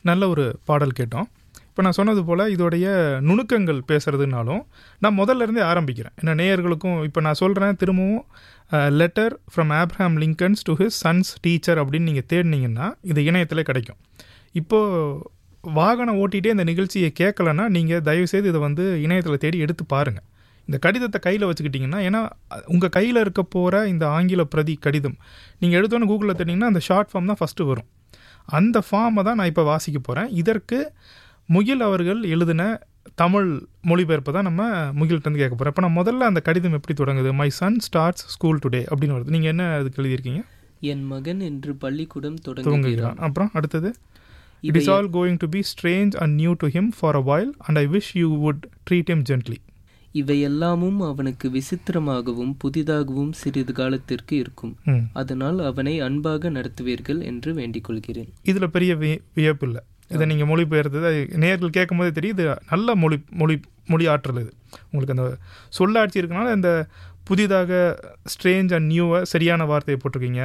நல்ல ஒரு பாடல் கேட்டோம் இப்போ நான் சொன்னது போல் இதோடைய நுணுக்கங்கள் பேசுகிறதுனாலும் நான் முதல்ல இருந்தே ஆரம்பிக்கிறேன் ஏன்னா நேயர்களுக்கும் இப்போ நான் சொல்கிறேன் திரும்பவும் letter from Abraham Lincoln's to his son's teacher அப்படின்னு நீங்கள் தேடினீங்கன்னா இது இணையத்தில் கிடைக்கும் இப்போது வாகனம் ஓட்டிகிட்டே இந்த நிகழ்ச்சியை கேட்கலன்னா நீங்கள் தயவுசெய்து இதை வந்து இணையத்தில் தேடி எடுத்து பாருங்கள் இந்த கடிதத்தை கையில் வச்சுக்கிட்டிங்கன்னா ஏன்னா உங்கள் கையில் இருக்க போகிற இந்த ஆங்கில பிரதி கடிதம் நீங்கள் எடுத்தோன்னே கூகுளில் தேடிங்கன்னா அந்த ஷார்ட் ஃபார்ம் தான் ஃபஸ்ட்டு வரும் அந்த ஃபார்மை தான் நான் இப்போ வாசிக்க போகிறேன் இதற்கு முகில் அவர்கள் எழுதின தமிழ் மொழிபெயர்ப்பை தான் நம்ம முகில்கிட்டருந்து கேட்க போகிறோம் இப்போ நான் முதல்ல அந்த கடிதம் எப்படி தொடங்குது my son starts school today அப்படின்னு வருது நீங்கள் என்ன அதுக்கு எழுதியிருக்கீங்க என் மகன் என்று பள்ளிக்கூடம் தொடங்குகிறான் துவங்குகிறான் அப்புறம் அடுத்தது இட் இவை is all going to be strange and new to him for a while and I wish you would treat him gently இவையெல்லாமும் அவனுக்கு விசித்திரமாகவும் புதிதாகவும் சிறிது காலத்திற்கு இருக்கும் ம் அதனால் அவனை அன்பாக நடத்துவீர்கள் என்று வேண்டிக் கொள்கிறேன் இதில் பெரிய வி வியப்பு இல்லை இதை நீங்கள் மொழிபெயர்த்தது அது நேர்கள் கேட்கும் போதே தெரியும் இது நல்ல மொழி மொழி மொழி ஆற்றல் இது உங்களுக்கு அந்த சொல்லாட்சி இருக்கனால இந்த புதிதாக ஸ்ட்ரேஞ்ச் அண்ட் நியூவை சரியான வார்த்தையை போட்டிருக்கீங்க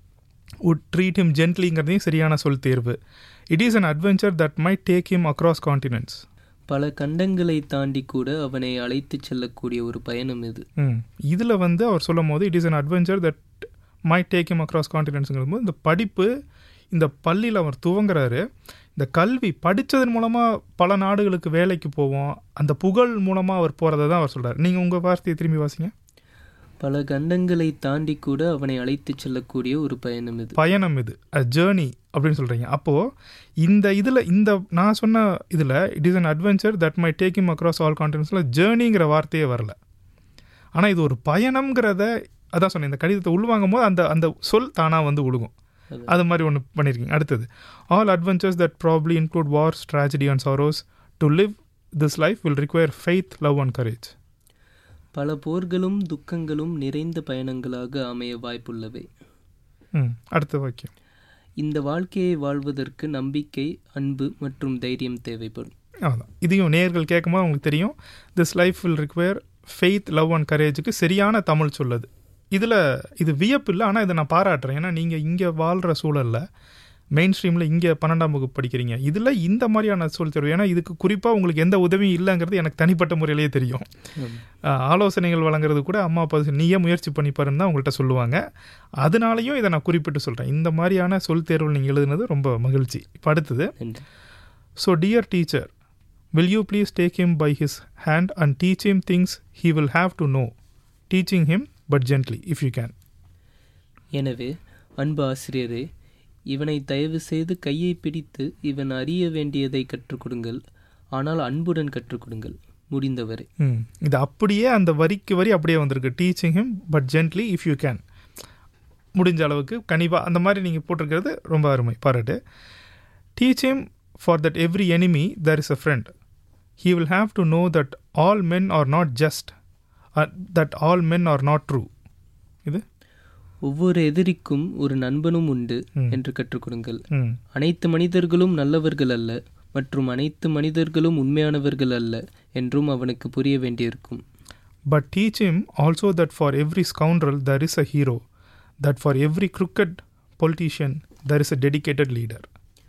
உட் ட்ரீட் him ஜென்ட்லிங்கிறதையும் சரியான சொல் தேர்வு it is an adventure that might take him across continents பல கண்டங்களை தாண்டி கூட அவனை அழைத்துச் செல்லக்கூடிய ஒரு பயணம் இது ம் இதில் வந்து அவர் சொல்லும் போது it is an adventure that my take him across காண்டினென்ட்ஸுங்கிறது போது இந்த படிப்பு இந்த பள்ளியில் அவர் துவங்குறாரு இந்த கல்வி படித்ததன் மூலமாக பல நாடுகளுக்கு வேலைக்கு போவோம் அந்த புகழ் மூலமாக அவர் போகிறத தான் அவர் சொல்கிறார் நீங்கள் உங்கள் வார்த்தையை திரும்பி வாசிங்க பல கண்டங்களை தாண்டி கூட அவனை அழைத்துச் செல்லக்கூடிய ஒரு பயணம் இது பயணம் இது அ ஜேர்னி அப்படின்னு சொல்கிறீங்க அப்போது இந்த இதில் இந்த நான் சொன்ன இதில் it is an adventure that my take him across all கான்டினென்ட்ஸில் ஜேர்னிங்கிற வார்த்தையே வரல ஆனால் இது ஒரு பயணம்ங்கிறத அதான் சொன்னேன் இந்த கடிதத்தை உள்வாங்கும் போது அந்த அந்த சொல் தானாக வந்து உழுகும் அது. அது மாதிரி ஒன்று பண்ணியிருக்கீங்க அடுத்தது all adventures that probably include wars tragedy and sorrows to live this life will require faith love and courage பல போர்களும் துக்கங்களும் நிறைந்த பயணங்களாக அமைய வாய்ப்புள்ளவை ம் அடுத்த வாக்கியம் இந்த வாழ்க்கையை வாழ்வதற்கு நம்பிக்கை அன்பு மற்றும் தைரியம் தேவைப்படும் அவ்வளோதான் இதையும் நேர்கள் கேட்கும்போது உங்களுக்கு தெரியும் this life will require faith love and கரேஜுக்கு சரியான தமிழ் சொல்லுது இதில் இது வியப்பு இல்லை ஆனால் இதை நான் பாராட்டுறேன் ஏன்னா நீங்கள் இங்கே வாழ்கிற சூழலில் மெயின் ஸ்ட்ரீமில் இங்கே பன்னெண்டாம் வகுப்பு படிக்கிறீங்க இதில் இந்த மாதிரியான சொல் தேர்வு ஏன்னா இதுக்கு குறிப்பாக உங்களுக்கு எந்த உதவியும் இல்லைங்கிறது எனக்கு தனிப்பட்ட முறையிலேயே தெரியும் ஆஹ், ஆலோசனைகள் வழங்குறது கூட அம்மா அப்பா சொல்லி, நீயே முயற்சி பண்ணி பாருன்னு தான் உங்கள்கிட்ட சொல்லுவாங்க அதனாலையும் இதை நான் குறிப்பிட்டு சொல்கிறேன் இந்த மாதிரியான சொல் தேர்வு நீங்கள் எழுதுனது ரொம்ப மகிழ்ச்சி இப்போ அடுத்தது நன்றி So, dear teacher, will you please take him by his hand and teach him things he will have to know, teaching him but gently, if you can. எனவே அன்பு ஆசிரியரே இவனை தயவு செய்து கையை பிடித்து இவன் அறிய வேண்டியதை கற்றுக் கொடுங்கள் ஆனால் அன்புடன் கற்றுக் கொடுங்கள் முடிந்தவரை ம் இது அப்படியே அந்த வரிக்கு வரி அப்படியே வந்திருக்கு teaching him but gently if you can முடிஞ்ச அளவுக்கு கனிவா அந்த மாதிரி நீங்கள் போட்டிருக்கிறது ரொம்ப அருமை பாராட்டு teach him for that every enemy there is a friend he will have to know that all men are not just uh, that all men are not true இது ஒவ்வொரு எதிரிக்கும் ஒரு நண்பனும் உண்டு ம். என்று கற்றுக் கொடுங்கள் ம் அனைத்து மனிதர்களும் நல்லவர்கள் அல்ல மற்றும் அனைத்து மனிதர்களும் உண்மையானவர்கள் அல்ல என்றும் அவனுக்கு புரிய வேண்டியிருக்கும் But teach him also that for every scoundrel there is a hero, that for every crooked politician there is a dedicated leader.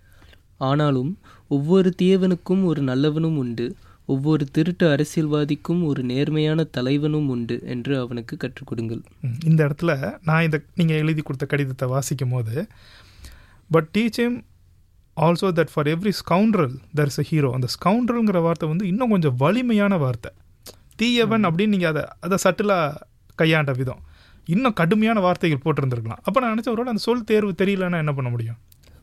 ஆனாலும் ஒவ்வொரு தீயவனுக்கும் ஒரு நல்லவனும் உண்டு ஒவ்வொரு திருட்டு அரசியல்வாதிக்கும் ஒரு நேர்மையான தலைவனும் உண்டு என்று அவனுக்கு கற்றுக் கொடுங்கள் ம், இந்த இடத்துல நான் இதை நீங்கள் எழுதி கொடுத்த கடிதத்தை வாசிக்கும் போது but teach him also that for every scoundrel there is a hero அந்த ஸ்கவுண்ட்ரல்ங்கிற வார்த்தை வந்து இன்னும் கொஞ்சம் வலிமையான வார்த்தை தீயவன் அப்படின்னு நீங்கள் அதை அதை சட்டிலாக கையாண்ட விதம் இன்னும் கடுமையான வார்த்தைகள் போட்டிருந்திருக்கலாம் அப்போ நான் நினச்ச ஒருவேளை அந்த சொல் தேர்வு தெரியலன்னா என்ன பண்ண முடியும்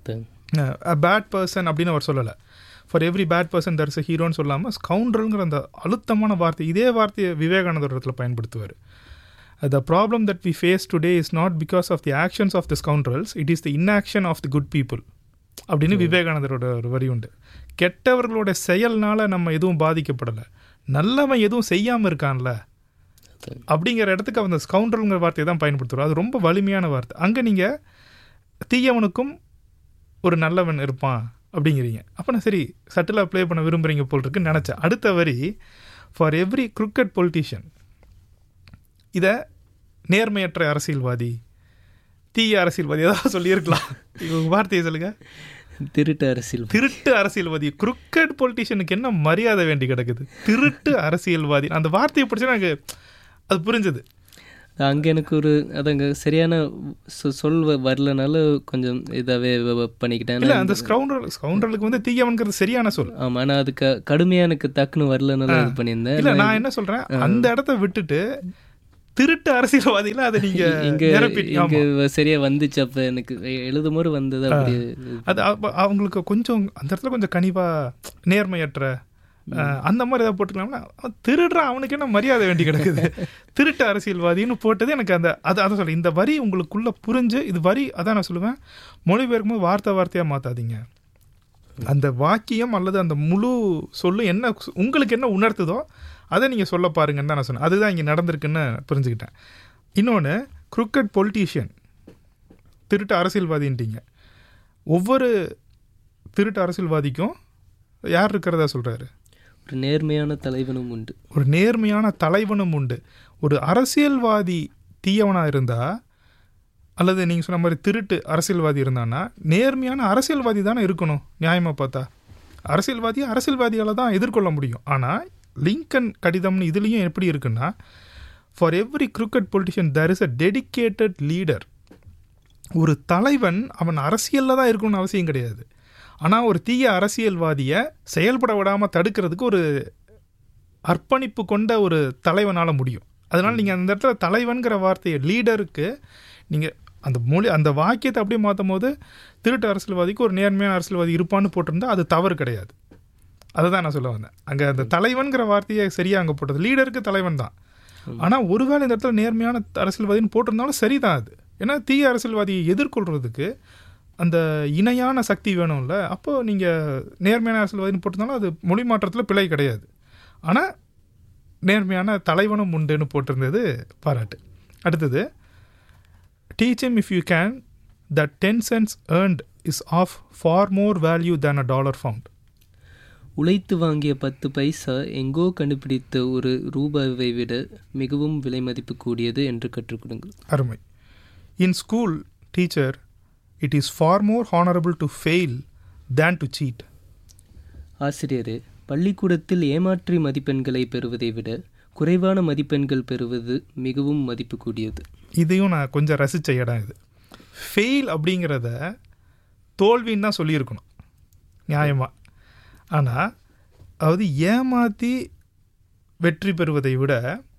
அ பேட் பர்சன் அப்படின்னு அவர் சொல்லலை for every bad person there's a ஹீரோன்னு சொல்லாமல் ஸ்கவுண்ட்ரல்ங்கிற அந்த அழுத்தமான வார்த்தை இதே வார்த்தையை விவேகானந்தர் இடத்துல பயன்படுத்துவார் the problem that we face today is not because of the actions of the scoundrels it is the inaction of the good people அப்படின்னு விவேகானந்தரோட ஒரு வரி உண்டு கெட்டவர்களோட செயல்னால நம்ம எதுவும் பாதிக்கப்படலை நல்லவன் எதுவும் செய்யாமல் இருக்கான்ல அப்படிங்கிற இடத்துக்கு அவன் ஸ்கவுண்டருங்கிற வார்த்தையை தான் பயன்படுத்துவார் அது ரொம்ப வலிமையான வார்த்தை அங்கே நீங்கள் தீயவனுக்கும் ஒரு நல்லவன் இருப்பான் அப்படிங்கிறீங்க அப்போ நான் சரி சட்டிலாக ப்ளே பண்ண விரும்புகிறீங்க போல் இருக்குன்னு நினச்சேன் அடுத்த வரி ஃபார் எவ்ரி கிரிக்கெட் பொலிட்டீஷியன் இதை நேர்மையற்ற அரசியல்வாதி தீய அரசியல்வாதி ஏதாவது சொல்லியிருக்கலாம் உங்கள் வார்த்தையை சொல்லுங்கள் திருட்டு அரசியல் திருட்டு அரசியல்வாதி குறுக்கட் பொலிட்டிஷியனுக்கு என்ன மரியாதை வேண்டி கிடக்குது திருட்டு அரசியல்வாதி அந்த வார்த்தையை படிச்சா எனக்கு அது புரிஞ்சது அங்க எனக்கு ஒரு அதங்க சரியான சொ- சொல் வ- வரலனால கொஞ்சம் இதாவே வ- வ- பண்ணிக்கிட்டேன் இல்ல அந்த ஸ்கவுண்டர் ஸ்கவுண்டர்களுக்கு வந்து தீயவன்கிறது சரியான சொல் ஆமா நான் அதுக்கு கடுமையா எனக்கு டக்குன்னு வரலனால இது பண்ணியிருந்தேன் இல்ல நான் என்ன சொல்றேன் அந்த இடத்த விட்டுட்டு திருட்டு அரசியல்வாதியில அதை நீங்க இங்க நிரப்பிட்டு இங்க ஆமா. சரியா வந்துச்சு அப்ப எனக்கு எ- எழுதும் போது வந்தது அப்படியே அது அப்ப அவங்களுக்கு கொஞ்சம் அந்த இடத்துல கொஞ்சம் கனிவா நேர்மையற்ற அஹ், அந்த மாதிரி ஏதாவது போட்டுக்கலாம்னா அவன் திருடுறான் அவனுக்கு என்ன மரியாதை வேண்டி கிடக்குது திருட்டு அரசியல்வாதின்னு போட்டது எனக்கு அந்த அது அதை சொல்ல இந்த வரி உங்களுக்குள்ள புரிஞ்சு இது வரி அதான் நான் சொல்லுவேன் மொழிபெயர்க்கும் போது வார்த்தை வார்த்தையா மாத்தாதீங்க அந்த வாக்கியம் அல்லது அந்த முழு சொல்லு என்ன உங்களுக்கு என்ன உணர்த்துதோ அதை நீங்கள் சொல்ல பாருங்கன்னு தான் நான் சொன்னேன் அதுதான் இங்கே நடந்திருக்குன்னு புரிஞ்சுக்கிட்டேன் இன்னொன்று குருக்கட் பொலிட்டீஷியன் திருட்டு அரசியல்வாதின்ட்டீங்க ஒவ்வொரு திருட்டு அரசியல்வாதிக்கும் யார் இருக்கிறதா சொல்கிறாரு ஒரு நேர்மையான தலைவனும் உண்டு ஒரு நேர்மையான தலைவனும் உண்டு ஒரு அரசியல்வாதி தீயவனாக இருந்தா அல்லது நீங்கள் சொன்ன மாதிரி திருட்டு அரசியல்வாதி இருந்தான்னா நேர்மையான அரசியல்வாதி தானே இருக்கணும் நியாயமாக பார்த்தா அரசியல்வாதியை அரசியல்வாதியால் தான் எதிர்கொள்ள முடியும் ஆனால் லிங்கன் கடிதம்னு இதுலேயும் எப்படி இருக்குன்னா for every crooked politician there is a dedicated leader ஒரு தலைவன் அவன் அரசியலில் தான் இருக்கணும்னு அவசியம் கிடையாது ஆனால் ஒரு தீய அரசியல்வாதியை செயல்பட விடாமல் தடுக்கிறதுக்கு ஒரு அர்ப்பணிப்பு கொண்ட ஒரு தலைவனால் முடியும் அதனால் நீங்கள் அந்த இடத்துல தலைவன்கிற வார்த்தையை லீடருக்கு நீங்கள் அந்த மொழி அந்த வாக்கியத்தை அப்படியே மாற்றும் போது திருட்டு அரசியல்வாதிக்கு ஒரு நேர்மையான அரசியல்வாதி இருப்பான்னு போட்டிருந்தா அது தவறு கிடையாது அதை தான் நான் சொல்ல வந்தேன் அங்கே அந்த தலைவன்கிற வார்த்தையை சரியாக அங்கே போட்டது லீடருக்கு தலைவன் தான் ஆனால் ஒருவேளை இந்த இடத்துல நேர்மையான அரசியல்வாதின்னு போட்டிருந்தாலும் சரிதான் அது ஏன்னா தீய அரசியல்வாதியை எதிர்கொள்றதுக்கு அந்த இணையான சக்தி வேணும்ல அப்போ நீங்கள் நேர்மையான அரசியல்வாதின்னு போட்டிருந்தாலும் அது மொழி மாற்றத்தில் பிழை கிடையாது ஆனால் நேர்மையான தலைவனும் உண்டுன்னு போட்டிருந்தது பாராட்டு அடுத்தது teach him if you can that ten cents earned is of far more value than a dollar found உழைத்து வாங்கிய பத்து பைசா எங்கோ கண்டுபிடித்த ஒரு ரூபாவை விட மிகவும் விலை மதிப்பு கூடியது என்று கற்றுக் கொடுங்கள் அருமை in school teacher it is far more honourable to fail than to cheat ஆசிரியரே பள்ளிக்கூடத்தில் ஏமாற்றி மதிப்பெண்களை பெறுவதை விட குறைவான மதிப்பெண்கள் பெறுவது மிகவும் மதிப்பு கூடியது இதையும் நான் கொஞ்சம் ரசித்த இடம் இது ஃபெயில் அப்படிங்கிறத தோல்வின்னு தான் சொல்லியிருக்கணும் நியாயமாக ஆனால் அதாவது ஏமாற்றி வெற்றி பெறுவதை விட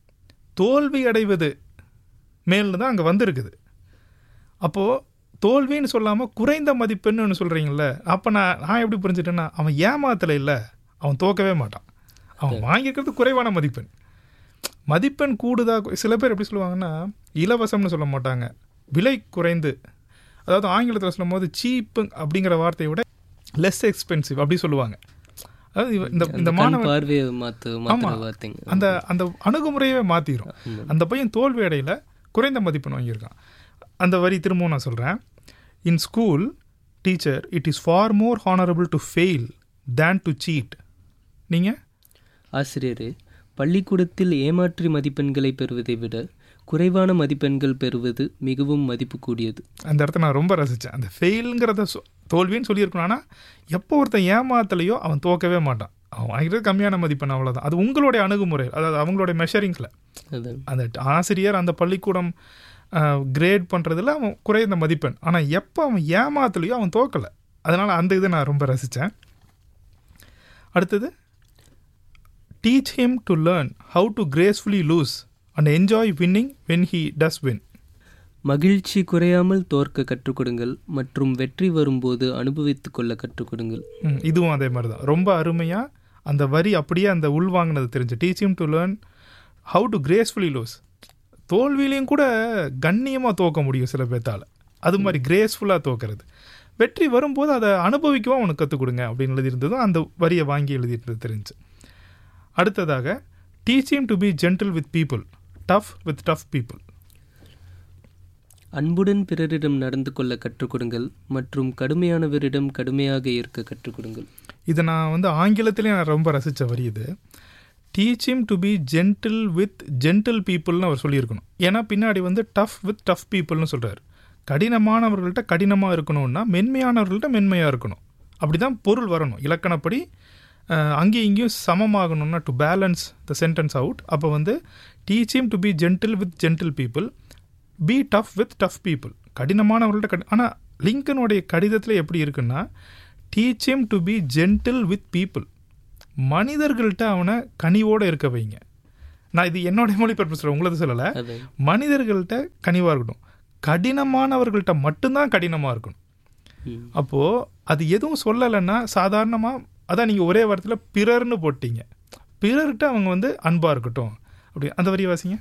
தோல்வி அடைவது மேல்னு தான் அங்கே வந்திருக்குது அப்போது தோல்வின்னு சொல்லாமல் குறைந்த மதிப்பெண்ணுன்னு சொல்கிறீங்கள அப்போ நான் நான் எப்படி புரிஞ்சுட்டேன்னா அவன் ஏமாத்தலை இல்லை அவன் தோக்கவே மாட்டான் அவன் வாங்கியிருக்கிறது குறைவான மதிப்பெண் மதிப்பெண் கூடுதா சில பேர் எப்படி சொல்லுவாங்கன்னா இலவசம்னு சொல்ல மாட்டாங்க விலை குறைந்து அதாவது ஆங்கிலத்தில் சொல்லும் போது சீப்பு அப்படிங்கிற வார்த்தையை விட லெஸ் எக்ஸ்பென்சிவ் அப்படி சொல்லுவாங்க அதாவது இவ- இந்த இந்த கண் மாணவன் பார்வையை மாத்து மாத்துற வார்த்தைங்க அந்த அந்த அணுகுமுறையவே மாற்றிடும் அந்த பையன் தோல்வி அடையில குறைந்த மதிப்பெண் வாங்கியிருக்கான் அந்த வரி திரும்பவும் நான் சொல்கிறேன் in school teacher it is far more honourable to fail than to cheat நீங்கள் ஆசிரியரே பள்ளிக்கூடத்தில் ஏமாற்றி மதிப்பெண்களை பெறுவதை விட குறைவான மதிப்பெண்கள் பெறுவது மிகவும் மதிப்பு கூடியது அந்த இடத்த நான் ரொம்ப ரசித்தேன் அந்த ஃபெயிலுங்கிறத சொ- தோல்வின்னு சொல்லியிருக்கணும் ஆனால் எப்போ ஒருத்தன் ஏமாத்தலையோ அவன் தோக்கவே மாட்டான் அவன் வாங்கிறது கம்மியான மதிப்பெண் அவ்வளோதான் அது உங்களுடைய அணுகுமுறை அதாவது அவங்களுடைய மெஷரிங்ஸில் அது அந்த ஆசிரியர் அந்த பள்ளிக்கூடம் கிரேட் பண்ணுறதுல அவன் குறைந்த மதிப்பெண் ஆனால் எப்போ அவன் ஏமாத்தலையோ அவன் தோக்கலை அதனால் அந்த இதை நான் ரொம்ப ரசித்தேன் அடுத்தது teach him to learn how to gracefully lose and enjoy winning when he does win மகிழ்ச்சி குறையாமல் தோற்க கற்றுக் கொடுங்கள் மற்றும் வெற்றி வரும்போது அனுபவித்துக் கொள்ள கற்றுக் கொடுங்கள் ம், இதுவும் அதே மாதிரி தான் ரொம்ப அருமையாக அந்த வரி அப்படியே அந்த உள்வாங்கினது தெரிஞ்சு teaching to learn how to gracefully lose தோல்வியிலையும் கூட கண்ணியமாக தோக்க முடியும் சில பேர்த்தால் அது மாதிரி கிரேஸ்ஃபுல்லாக தோக்கிறது வெற்றி வரும்போது அதை அனுபவிக்கவும் அவனுக்கு கற்றுக் கொடுங்க அப்படின்னு எழுதியிருந்ததும் அந்த வரியை வாங்கி எழுதிட்டு தெரிஞ்சு அடுத்ததாக teaching to be gentle with people tough with tough people அன்புடன் பிறரிடம் நடந்து கொள்ள கற்றுக் கொடுங்கள் மற்றும் கடுமையானவரிடம் கடுமையாக இருக்க கற்றுக் கொடுங்கள் இதை நான் வந்து ஆங்கிலத்திலே நான் ரொம்ப ரசித்த வரி இது teach him to be gentle with gentle பீப்புள்னு அவர் சொல்லியிருக்கணும் ஏன்னா பின்னாடி வந்து டஃப் வித் டஃப் பீப்புள்னு சொல்கிறார் கடினமானவர்கள்ட்ட கடினமாக இருக்கணும்னா மென்மையானவர்கள்ட்ட மென்மையாக இருக்கணும் அப்படி தான் பொருள் வரணும் இலக்கணப்படி அஹ், அங்கேயும் இங்கேயும் சமமாகணும்னா to balance the sentence out அப்போ வந்து teach him to be gentle with gentle people be tough with tough people கடினமானவர்கள்ட்ட கடி ஆனால் லிங்கனுடைய கடிதத்தில் எப்படி இருக்குன்னா teach him to be gentle with people மனிதர்கள்ட்ட அவனை கனிவோடு இருக்க வைங்க நான் இது என்னோட மொழிபெயர்ப்பு சொல்கிறேன் உங்களது சொல்லலை அது மனிதர்கள்ட்ட கனிவாக இருக்கணும் கடினமானவர்கள்ட்ட மட்டும்தான் கடினமாக இருக்கணும் ம். அப்போது அது எதுவும் சொல்லலைன்னா சாதாரணமாக அதான் நீங்கள் ஒரே வாரத்தில் பிறர்னு போட்டீங்க பிறர்கிட்ட அவங்க வந்து அன்பாக இருக்கட்டும் அப்படி அந்த வரி வாசிங்க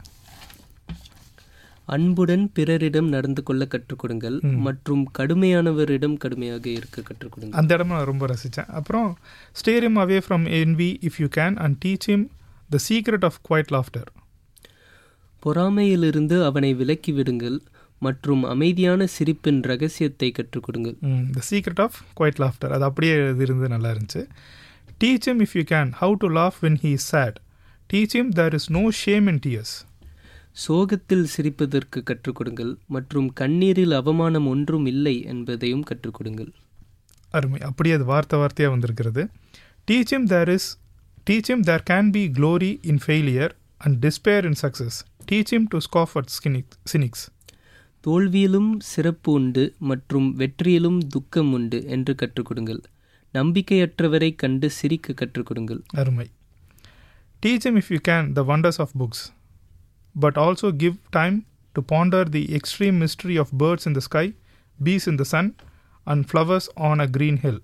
அன்புடன் பிறரிடம் நடந்து கொள்ள கற்றுக் கொடுங்கள் மற்றும் கடுமையானவரிடம் கடுமையாக இருக்க கற்றுக் கொடுங்கள் அந்த இடம் நான் ரொம்ப ரசித்தேன் அப்புறம் steer him away from envy if you can and teach him the secret of quiet laughter பொறாமையிலிருந்து அவனை விலக்கி விடுங்கள் மற்றும் அமைதியான சிரிப்பின் ரகசியத்தை கற்றுக் கொடுங்கள் the secret of quiet laughter அது அப்படியே இது இருந்து நல்லா இருந்துச்சு teach him if you can how to laugh when he is sad teach him there is no shame in tears சோகத்தில் சிரிப்பதற்கு கற்றுக் கொடுங்கள் மற்றும் கண்ணீரில் அவமானம் ஒன்றும் இல்லை என்பதையும் கற்றுக் கொடுங்கள் அருமை அப்படியே அது வார்த்தை வார்த்தையாக வந்திருக்கிறது teach him there is teach him there can be glory in failure and despair in success teach him to scoff at cynic- cynics தோல்வியிலும் சிறப்பு உண்டு மற்றும் வெற்றியிலும் துக்கம் உண்டு என்று கற்றுக் கொடுங்கள் நம்பிக்கையற்றவரை கண்டு சிரிக்க கற்றுக் கொடுங்கள் அருமை teach him if you can the wonders of books but also give time to ponder the extreme mystery of birds in the sky peace in the sun and flowers on a green hill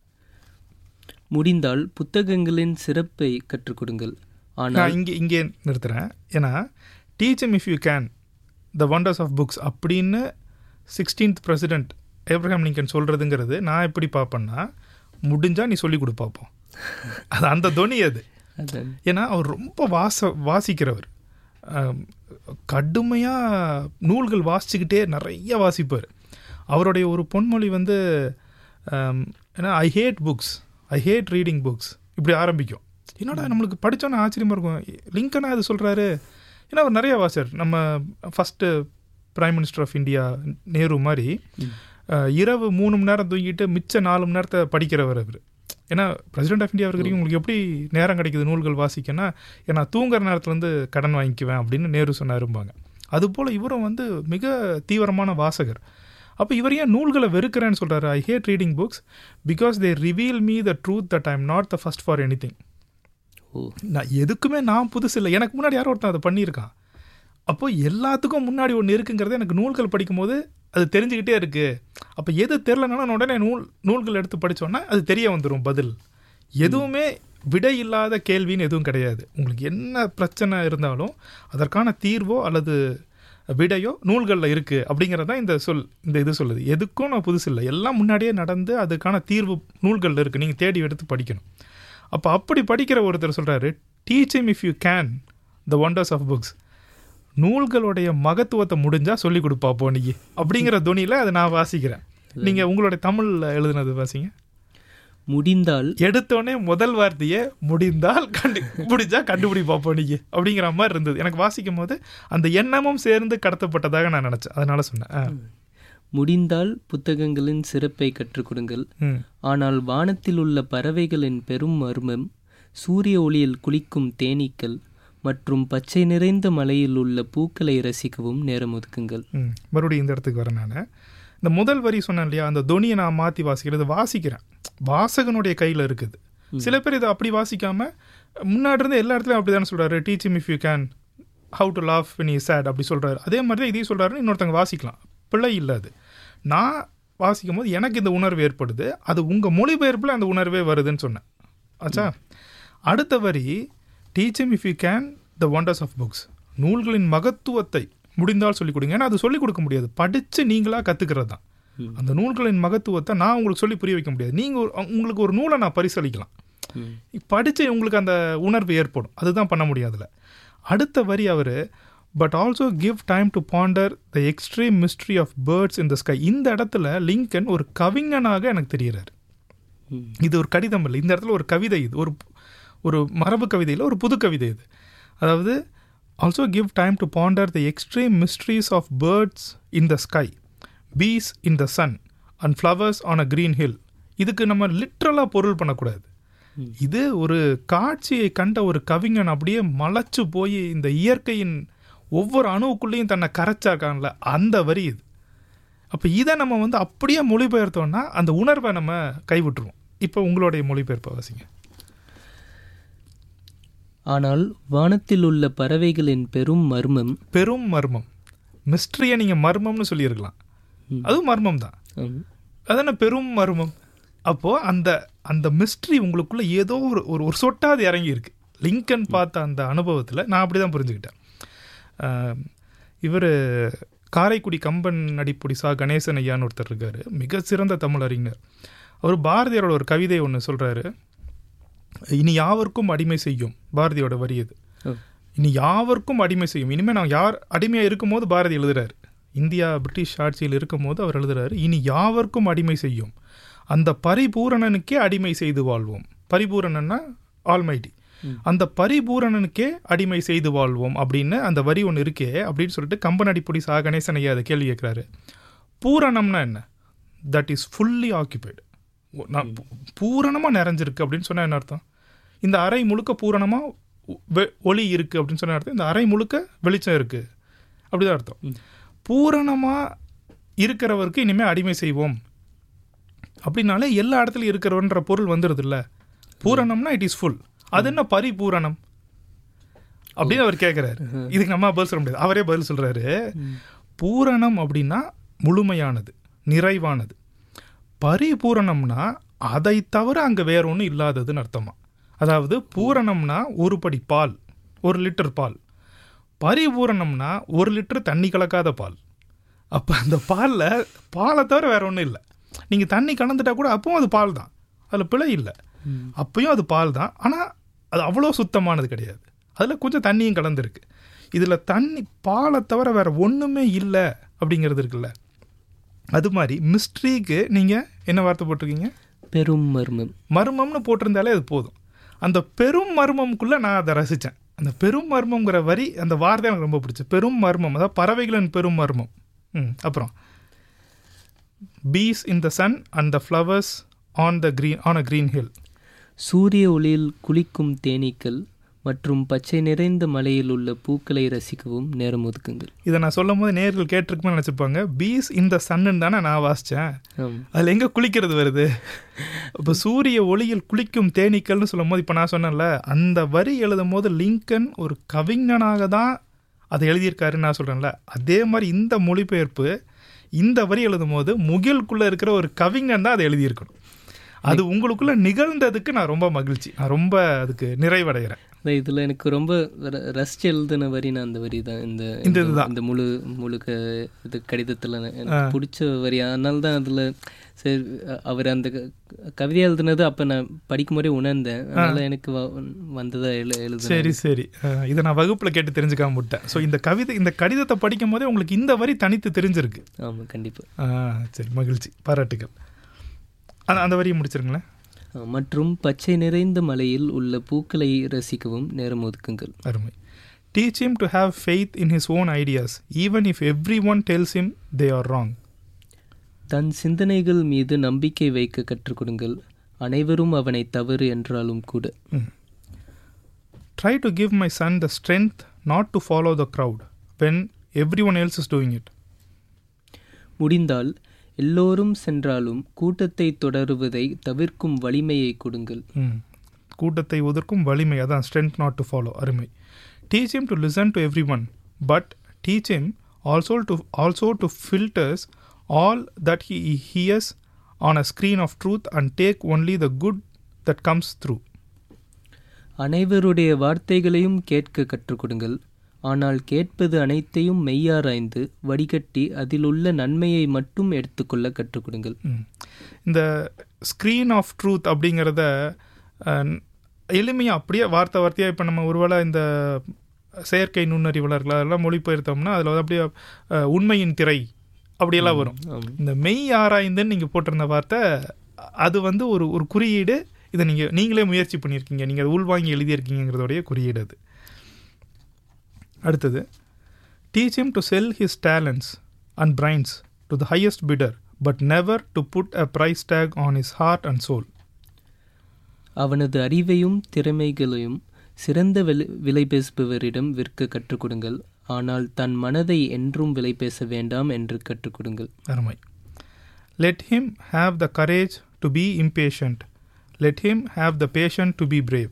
முடிந்தால் புத்தகங்களின் சிறப்பை கற்றுக் கொடுங்கள் ஆனால் நான் இங்கே இங்கே நிறுத்துறேன் ஏன்னா teach him if you can the wonders of books அப்படின்னு சிக்ஸ்டீன்த் பிரசிடென்ட் ஏப்ரஹாம் லிங்கன் சொல்கிறதுங்கிறது நான் எப்படி பார்ப்பேன்னா முடிஞ்சால் நீ சொல்லி கொடு பார்ப்போம் அது அந்த தொனி அது அதான் ஏன்னா அவர் ரொம்ப வாச வாசிக்கிறவர் கடுமையாக நூல்கள் வாசிச்சுக்கிட்டே நிறைய வாசிப்பார் அவருடைய ஒரு பொன்மொழி வந்து ஆம், ஏன்னா I hate books I hate reading books இப்படி ஆரம்பிக்கும் என்னடா நம்மளுக்கு படித்தோன்னே ஆச்சரியமாக இருக்கும் லிங்கனா அது சொல்கிறாரு ஏன்னா அவர் நிறைய வாசார் நம்ம first prime minister of India Nehru மாதிரி அஹ், இரவு மூணு மணி நேரம் தூங்கிட்டு மிச்ச நாலு மணி நேரத்தை படிக்கிறவர் அவர் ஏன்னா பிரசிடென்ட் ஆஃப் இந்தியா இருக்கிறீங்க உங்களுக்கு எப்படி நேரம் கிடைக்குது நூல்கள் வாசிக்கன்னா ஏன்னா தூங்குற நேரத்துலேருந்து கடன் வாங்கிக்குவேன் அப்படின்னு நேரு சொன்னாரும்பாங்க அதுபோல் இவரும் வந்து மிக தீவிரமான வாசகர் அப்போ இவர் ஏன் நூல்களை வெறுக்கிறேன்னு சொல்கிறாரு I hate reading books because they reveal me the truth that I am not the first for any ஓ நான் எதுக்குமே நான் புதுசு இல்லை எனக்கு முன்னாடி யாரோ ஒருத்தன் அதை பண்ணியிருக்கான் அப்போ எல்லாத்துக்கும் முன்னாடி ஒன்று இருக்குங்கிறது எனக்கு நூல்கள் படிக்கும்போது அது தெரிஞ்சுக்கிட்டே இருக்கு அப்போ எது தெரிலனாலும் நான் உடனே நூல் நூல்கள் எடுத்து படித்தோன்னா அது தெரிய வந்துடும் பதில் எதுவுமே விடை இல்லாத கேள்வின்னு எதுவும் கிடையாது உங்களுக்கு என்ன பிரச்சனை இருந்தாலும் அதற்கான தீர்வோ அல்லது விடையோ நூல்களில் இருக்குது அப்படிங்கிறது தான் இந்த சொல் இந்த இது சொல்லுது எதுக்கும் நான் புதுசு இல்லை எல்லாம் முன்னாடியே நடந்து அதுக்கான தீர்வு நூல்களில் இருக்குது நீங்கள் தேடி எடுத்து படிக்கணும் அப்போ அப்படி படிக்கிற ஒருத்தர் சொல்கிறாரு teach him if you can the wonders of books நூல்களுடைய மகத்துவத்தை முடிஞ்சால் சொல்லி கொடுப்பாப்போ நீ அப்படிங்கிற துணியில் அதை நான் வாசிக்கிறேன் நீங்கள் உங்களுடைய தமிழில் எழுதுனது வாசிங்க முடிந்தால் எடுத்தோடனே முதல் வார்த்தையே முடிந்தால் கண்டு முடிஞ்சா கண்டுபிடி பார்ப்போம் நீங்க அப்படிங்கிற மாதிரி இருந்தது எனக்கு வாசிக்கும் போது அந்த எண்ணமும் சேர்ந்து கடத்தப்பட்டதாக நான் நினச்சேன் அதனால சொன்னேன் ஆ. முடிந்தால் புத்தகங்களின் சிறப்பை கற்றுக் கொடுங்கள் ம் ஆனால் வானத்தில் உள்ள பறவைகளின் பெரும் மர்மம் சூரிய ஒளியில் குளிக்கும் தேனீக்கள் மற்றும் பச்சை நிறைந்த மலையில் உள்ள பூக்களை ரசிக்கவும் நேரம் ஒதுக்குங்கள் ம் மறுபடியும் இந்த இடத்துக்கு வரேன் நான் இந்த முதல் வரி சொன்னேன் இல்லையா அந்த தொனியை நான் மாற்றி வாசிக்கிறது வாசிக்கிறேன் வாசகனுடைய கையில் இருக்குது சில பேர் இதை அப்படி வாசிக்காம முன்னாடி இருந்து எல்லா இடத்துலையும் அப்படி தானே சொல்கிறாரு teach if you can how to laugh when he sad அப்படி சொல்கிறாரு அதே மாதிரி தான் இதையும் சொல்கிறாருன்னு இன்னொருத்தங்க வாசிக்கலாம் பிள்ளை இல்லை அது நான் வாசிக்கும் போது எனக்கு இந்த உணர்வு ஏற்படுது அது உங்கள் மொழிபெயர்ப்பில் அந்த உணர்வே வருதுன்னு சொன்னேன் ஆச்சா அடுத்த வரி teach him if you can the wonders of books நூல்களின் மகத்துவத்தை முடிந்தால் சொல்லிக் கொடுங்க ஏன்னா அது சொல்லிக் கொடுக்க முடியாது படித்து நீங்களாக கற்றுக்கிறது தான் அந்த நூல்களின் மகத்துவத்தை நான் உங்களுக்கு சொல்லி புரிய வைக்க முடியாது நீங்கள் உங்களுக்கு ஒரு நூலை நான் பரிசளிக்கலாம் ம். படித்து உங்களுக்கு அந்த உணர்வு ஏற்படும் அதுதான் பண்ண முடியாதுல அடுத்த வரி அவர் but also give time to ponder the extreme mystery of birds in the sky இந்த இடத்துல லிங்கன் ஒரு கவிஞனாக எனக்கு தெரிகிறார் ம். இது ஒரு கடிதம் இல்லை இந்த இடத்துல ஒரு கவிதை இது ஒரு ஒரு மரபு கவிதையில் ஒரு புது கவிதை இது அதாவது also give time to ponder the extreme mysteries of birds in the sky peace in the sun and flowers on a green hill இதுக்கு நம்ம லிட்ரலாக பொருள் பண்ணக்கூடாது ம். இது ஒரு காட்சியை கண்ட ஒரு கவிஞன் அப்படியே மலைச்சு போய் இந்த இயற்கையின் ஒவ்வொரு அணுவுக்குள்ளேயும் தன்னை கரைச்சாக்கான்ல அந்த வரி இது அப்போ இதை நம்ம வந்து அப்படியே மொழிபெயர்த்தோம்னா அந்த உணர்வை நம்ம கைவிட்டுருவோம் இப்போ உங்களுடைய மொழிபெயர்ப்பை வாசிங்க ஆனால் வானத்தில் உள்ள பறவைகளின் பெரும் மர்மம் பெரும் மர்மம் மிஸ்ட்ரியை நீங்கள் மர்மம்னு சொல்லியிருக்கலாம் ம். அதுவும் மர்மம் தான் ஆம். அதான பெரும் மர்மம் அப்போது அந்த அந்த மிஸ்ட்ரி உங்களுக்குள்ள ஏதோ ஒரு ஒரு ஒரு சொட்டாது இறங்கி இருக்கு லிங்கன் பார்த்த அந்த அனுபவத்தில் நான் அப்படி தான் புரிஞ்சுக்கிட்டேன் இவர் காரைக்குடி கம்பன் நடிப்புடி சா கணேசன் ஐயான்னு ஒருத்தர் இருக்கார் மிக சிறந்த தமிழ் அறிஞர் அவர் பாரதியாரோட ஒரு கவிதை ஒன்று சொல்கிறாரு இனி யாவருக்கும் அடிமை செய்யும் பாரதியோட வரி இது ஓ. இனி யாவருக்கும் அடிமை செய்யும் இனிமேல் நான் யார் அடிமையாக இருக்கும்போது பாரதி எழுதுறாரு இந்தியா பிரிட்டிஷ் ஆட்சியில் இருக்கும்போது அவர் எழுதுறாரு இனி யாவருக்கும் அடிமை செய்யும் அந்த பரிபூரணனுக்கே அடிமை செய்து வாழ்வோம் பரிபூரணன்னா ஆல்மைட்டி ம். அந்த பரிபூரணனுக்கே அடிமை செய்து வாழ்வோம் அப்படின்னு அந்த வரி ஒன்று இருக்கே அப்படின்னு சொல்லிட்டு கம்பன் அடிப்பொடி சா கணேசன் ஐயா அதை கேள்வி கேட்குறாரு பூரணம்னா என்ன தட் இஸ் ஃபுல்லி ஆக்கியபைடு நான் பூரணமாக நிறைஞ்சிருக்கு அப்படின்னு சொன்னா என்ன அர்த்தம் இந்த அறை முழுக்க பூரணமாக ஒளி இருக்குது அப்படின்னு சொன்ன அர்த்தம் இந்த அறை முழுக்க வெளிச்சம் இருக்குது அப்படிதான் அர்த்தம் ம். பூரணமாக இருக்கிறவருக்கு இனிமேல் அடிமை செய்வோம் அப்படின்னாலே எல்லா இடத்துலையும் இருக்கிறவன்ற பொருள் வந்துடுது இல்ல பூரணம்னா இட் இஸ் ஃபுல் அது என்ன பரிபூரணம் அப்படின்னு அவர் கேட்குறாரு இதுக்கு நம்ம பதில் சொல்ல முடியாது அவரே பதில் சொல்றாரு பூரணம் அப்படின்னா முழுமையானது நிறைவானது பரிபூரணம்னா அதை தவிர அங்கே வேற ஒன்றும் இல்லாததுன்னு அர்த்தமா அதாவது பூரணம்னா ஒரு படி பால் ஒரு லிட்டர் பால் பரிபூரணம்னா ஒரு லிட்டர் தண்ணி கலக்காத பால் அப்போ அந்த பாலில் பாலை தவிர வேற ஒன்றும் இல்லை நீங்கள் தண்ணி கலந்துட்டா கூட அப்பவும் அது பால் தான் அதில் பிழை இல்லை ம். அப்பயும் அது பால் தான் ஆனால் அது அவ்வளோ சுத்தமானது கிடையாது அதில் கொஞ்சம் தண்ணியும் கலந்துருக்கு இதில் தண்ணி பாலை தவிர வேற ஒன்றுமே இல்லை அப்படிங்கிறது இருக்குல்ல அது மாதிரி மிஸ்ட்ரிக்கு நீங்கள் என்ன வார்த்தை போட்டிருக்கீங்க பெரும் மர்மம் மர்மம்னு போட்டிருந்தாலே அது போதும் அந்த பெரும் மர்மம்குள்ளே நான் அதை ரசித்தேன் அந்த பெரும் மர்மம்ங்கிற வரி அந்த வார்த்தை எனக்கு ரொம்ப பிடிச்சி பெரும் மர்மம் அதாவது பறவைகளின் பெரும் மர்மம் ம் அப்புறம் peace in the sun and the flowers on the green on a green hill சூரிய ஒளியில் குளிக்கும் தேனீக்கள் மற்றும் பச்சை நிறைந்த மலையில் உள்ள பூக்களை ரசிக்கவும் நேரம் ஒதுக்குங்கள் இதை நான் சொல்லும் போது நேர்கள் கேட்டிருக்குமே நினச்சிருப்பாங்க பீஸ் இந்த சன்னு தானே நான் வாசித்தேன் ஆம். அதில் எங்கே குளிக்கிறது வருது இப்போ சூரிய ஒளியில் குளிக்கும் தேனீக்கள்னு சொல்லும் போது இப்போ நான் சொன்னேன்ல அந்த வரி எழுதும் போது லிங்கன் ஒரு கவிஞனாக தான் அதை எழுதியிருக்காருன்னு நான் சொல்கிறேன்ல அதே மாதிரி இந்த மொழிபெயர்ப்பு இந்த வரி எழுதும் போது முகிலுக்குள்ளே இருக்கிற ஒரு கவிஞன் தான் அதை எழுதியிருக்கணும் அது உங்களுக்குள்ள நிகழ்ந்ததுக்கு நான் ரொம்ப மகிழ்ச்சி நான் ரொம்ப அதுக்கு நிறைவடைகிறேன் அதான் இதுல எனக்கு ரொம்ப ர- ரசிச்சு எழுதின வரி நான் அந்த வரி தான் இந்த இந்த இதுதான். இந்த முழு முழுக்க இது கடிதத்துல நான் எனக்கு பிடிச்ச வரி அதனால தான் அதுல சரி அ- அவர் அந்த க- கவிதை எழுதுனது அப்ப நான் படிக்கும் போதே உணர்ந்தேன் அதனால எனக்கு வ- வந்ததா எழு எழுது சரி சரி அஹ், இதை நான் வகுப்பில் கேட்டு தெரிஞ்சுக்காம விட்டேன் ஸோ இந்த கவிதை இந்த கடிதத்தை படிக்கும் போதே உங்களுக்கு இந்த வரி தனித்து தெரிஞ்சிருக்கு ஆமா கண்டிப்பா ஆ சரி மகிழ்ச்சி பாராட்டுகள் அந்த அந்த வரியை முடிச்சிருங்களேன் அ, மற்றும் பச்சை நிறைந்த மலையில் உள்ள பூக்களை ரசிக்கவும் நேரம் ஒதுக்குங்கள் அருமை teach him to have faith in his own ideas even if every one tells him they are wrong தன் சிந்தனைகள் மீது நம்பிக்கை வைக்க கற்றுக் கொடுங்கள் அனைவரும் அவனை தவறு என்றாலும் கூட try to give my son the strength not to follow the crowd when every one else is doing it முடிந்தால் எல்லோரும் சென்றாலும் கூட்டத்தை தொடருவதை தவிர்க்கும் வலிமையை கொடுங்கள் கூட்டத்தை ஒதுக்கும் வலிமை அதான் ஸ்ட்ரென்த் நாட் டு ஃபாலோ அருமை teach him to listen to everyone but teach him also to also to filters all that he hears on a screen of truth and take only the good that comes through அனைவருடைய வார்த்தைகளையும் கேட்க கற்றுக் கொடுங்கள் ஆனால் கேட்பது அனைத்தையும் மெய்யாராய்ந்து வடிகட்டி அதிலுள்ள நன்மையை மட்டும் எடுத்துக்கொள்ள கற்றுக் கொடுங்கள் ம். இந்த ஸ்க்ரீன் ஆஃப் ட்ரூத் அப்படிங்கிறத எளிமையாக அப்படியே வார்த்தை வார்த்தையாக இப்போ நம்ம ஒருவேளை இந்த செயற்கை நுண்ணறிவுலர்கள் அதெல்லாம் மொழிபெயர்த்தோம்னா அதில் வந்து அப்படியே அஹ், உண்மையின் திரை அப்படியெல்லாம் வரும் ஆம். இந்த மெய் ஆராய்ந்துன்னு நீங்கள் போட்டிருந்த வார்த்தை அது வந்து ஒரு ஒரு குறியீடு இதை நீங்கள் நீங்களே முயற்சி பண்ணியிருக்கீங்க நீங்கள் அதை உள்வாங்கி எழுதியிருக்கீங்கிறதோடைய குறியீடு அது அடுத்தது teach him to sell his talents and brains to the highest bidder but never to put a price tag on his heart and soul. அவனது அறிவையும் திறமைகளையும் சிறந்த விலை விலை பேசுபவரிடம் விற்க கற்றுக் கொடுங்கள் ஆனால் தன் மனதை என்றும் விலை பேச வேண்டாம் என்று கற்றுக் கொடுங்கள் அருமை let him have the courage to be impatient let him have the patience to be brave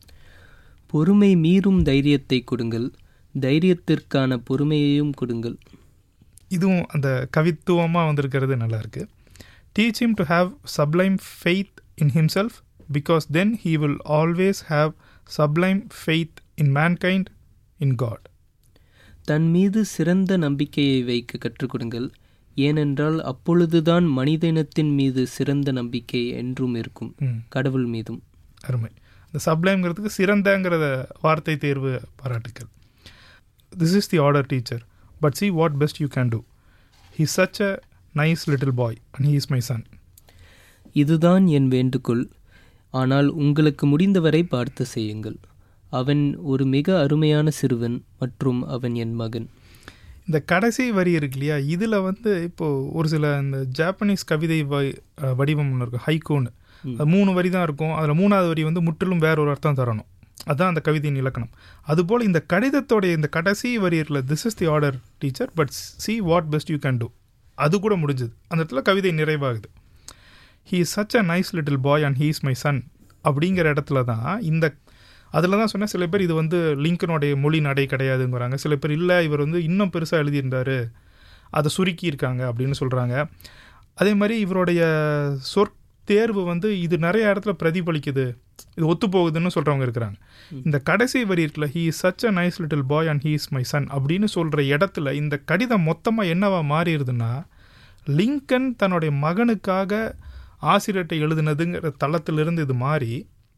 பொறுமை மீறும் தைரியத்தை கொடுங்கள் தைரியத்திற்கான பொறுமையையும் கொடுங்கள் இதுவும் அந்த கவித்துவமாக வந்திருக்கிறது நல்லா இருக்கு teach him to have sublime faith in himself because then he will always have sublime faith in mankind in God தன் மீது சிறந்த நம்பிக்கையை வைக்க கற்றுக் கொடுங்கள் ஏனென்றால் அப்பொழுதுதான் மனித இனத்தின் மீது சிறந்த நம்பிக்கை என்றும் இருக்கும் ம் கடவுள் மீதும் அருமை இந்த சப்ளைம்ங்கிறதுக்கு சிறந்தங்கிறத வார்த்தை தேர்வு பாராட்டுக்கள் this is the order teacher but see what best you can do he such a nice little boy and he is my son இதுதான் என் வேண்டுகோள் ஆனால் உங்களுக்கு முடிந்தவரை பார்த்து செய்யுங்கள் அவன் ஒரு மிக அருமையான சிறுவன் மற்றும் அவன் என் மகன் இந்த கடைசி வரி இருக்கு இல்லையா இதில் வந்து இப்போது ஒரு சில இந்த ஜாப்பனீஸ் கவிதை வ- அஹ் வடிவம் ஒன்று இருக்கும் ஹைக்கூன்னு அது மூணு வரி தான் இருக்கும் அதில் மூணாவது வரி வந்து முற்றிலும் வேற ஒரு அர்த்தம் தரணும் அதுதான் அந்த கவிதையின் இலக்கணம் அதுபோல் இந்த கடிதத்தோடைய இந்த கடைசி வரி இருக்குல்ல this is the order teacher but see what best you can do அது கூட முடிஞ்சது அந்த இடத்துல கவிதை நிறைவாகுது he is such a nice little boy and he is my son அப்படிங்கிற இடத்துல தான் இந்த அதில் தான் சொன்னேன் சில பேர் இது வந்து லிங்கனுடைய மொழி நடை கிடையாதுங்கிறாங்க சில பேர் இல்லை இவர் வந்து இன்னும் பெருசாக எழுதியிருந்தாரு அதை சுருக்கி இருக்காங்க அப்படின்னு சொல்கிறாங்க அதே மாதிரி இவருடைய சொற்தேர்வு வந்து இது நிறைய இடத்துல பிரதிபலிக்குது இது ஒத்து போகுதுன்னு சொல்கிறவங்க இருக்கிறாங்க இந்த கடைசி வரி இருக்குல்ல he is such a nice little boy and he is my son அப்படின்னு சொல்கிற இடத்துல இந்த கடிதம் மொத்தமாக என்னவா மாறிடுதுன்னா லிங்கன் தன்னுடைய மகனுக்காக ஆசிரியர்கிட்ட எழுதுனதுங்கிற தளத்திலிருந்து இது மாறி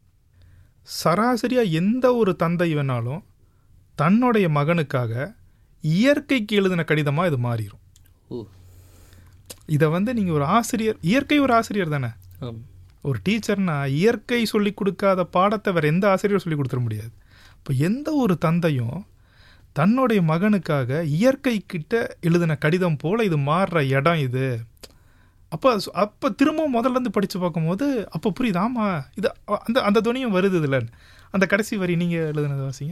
சராசரியாக எந்த ஒரு தந்தை வேணாலும் தன்னுடைய மகனுக்காக இயற்கைக்கு எழுதின கடிதமாக இது மாறிடும் ஓ இதை வந்து நீங்கள் ஒரு ஆசிரியர் இயற்கை ஒரு ஆசிரியர் தானே ஆம் ஒரு டீச்சர்னா இயற்கை சொல்லி கொடுக்காத பாடத்தை வேற எந்த ஆசிரியரும் சொல்லி கொடுத்துட முடியாது இப்போ எந்த ஒரு தந்தையும் தன்னுடைய மகனுக்காக இயற்கை கிட்ட எழுதின கடிதம் போல இது மாறுற இடம் இது அப்போ அப்போ திரும்பவும் முதல்ல இருந்து படித்து பார்க்கும்போது அப்போ புரியுது ஆமாம் இது அ- அந்த அந்த துணியும் வருது இதில் அந்த கடைசி வரி நீங்கள் எழுதுனது வாசிங்க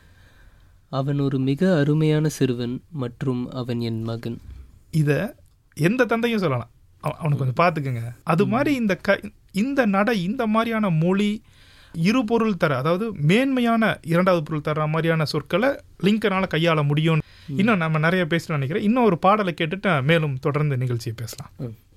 அவன் ஒரு மிக அருமையான சிறுவன் மற்றும் அவன் என் மகன் இதை எந்த தந்தையும் சொல்லலாம் அவ- அவனுக்கு கொஞ்சம் பார்த்துக்குங்க அது மாதிரி இந்த க இந்த நடை இந்த மாதிரியான மொழி இரு பொருள் தர அதாவது மேன்மையான இரண்டாவது பொருள் தர மாதிரியான சொற்களை லிங்கனால கையாள முடியும் இன்னும் நம்ம நிறைய பேசலாம் நினைக்கிறேன் இன்னும் ஒரு பாடலை கேட்டுட்டு மேலும் தொடர்ந்து நிகழ்ச்சியை பேசலாம் ம்